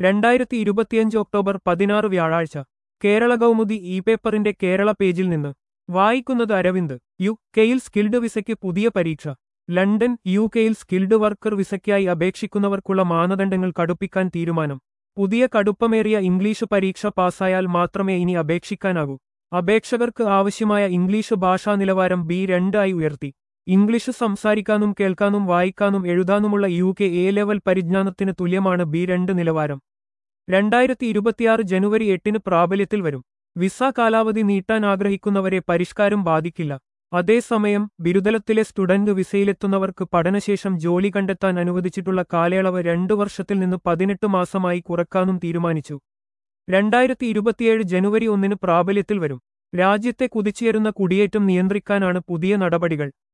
രണ്ടായിരത്തി ഇരുപത്തിയഞ്ച് ഒക്ടോബർ പതിനാറ് വ്യാഴാഴ്ച കേരള കൗമുദി ഇ പേപ്പറിന്റെ കേരള പേജിൽ നിന്ന് വായിക്കുന്നത് അരവിന്ദ് യു കെയിൽ സ്കിൽഡ് വിസയ്ക്ക് പുതിയ പരീക്ഷ ലണ്ടൻ യു കെയിൽ സ്കിൽഡ് വർക്കർ വിസയ്ക്കായി അപേക്ഷിക്കുന്നവർക്കുള്ള മാനദണ്ഡങ്ങൾ കടുപ്പിക്കാൻ തീരുമാനം പുതിയ കടുപ്പമേറിയ ഇംഗ്ലീഷ് പരീക്ഷ പാസ്സായാൽ മാത്രമേ ഇനി അപേക്ഷിക്കാനാകൂ അപേക്ഷകർക്ക് ആവശ്യമായ ഇംഗ്ലീഷ് ഭാഷാ നിലവാരം ബി രണ്ട് ആയി ഉയർത്തി ഇംഗ്ലീഷ് സംസാരിക്കാനും കേൾക്കാനും വായിക്കാനും എഴുതാനുമുള്ള യു കെ എ ലെവൽ പരിജ്ഞാനത്തിന് തുല്യമാണ് ബി രണ്ട് നിലവാരം രണ്ടായിരത്തി ഇരുപത്തിയാറ് ജനുവരി എട്ടിന് പ്രാബല്യത്തിൽ വരും വിസ കാലാവധി നീട്ടാൻ ആഗ്രഹിക്കുന്നവരെ പരിഷ്കാരം ബാധിക്കില്ല അതേസമയം ബിരുദലത്തിലെ സ്റ്റുഡന്റ് വിസയിലെത്തുന്നവർക്ക് പഠനശേഷം ജോലി കണ്ടെത്താൻ അനുവദിച്ചിട്ടുള്ള കാലയളവ് രണ്ടു വർഷത്തിൽ നിന്ന് പതിനെട്ട് മാസമായി കുറക്കാനും തീരുമാനിച്ചു രണ്ടായിരത്തി ഇരുപത്തിയേഴ് ജനുവരി ഒന്നിന് പ്രാബല്യത്തിൽ വരും രാജ്യത്തെ കുതിച്ചുയരുന്ന കുടിയേറ്റം നിയന്ത്രിക്കാനാണ് പുതിയ നടപടികൾ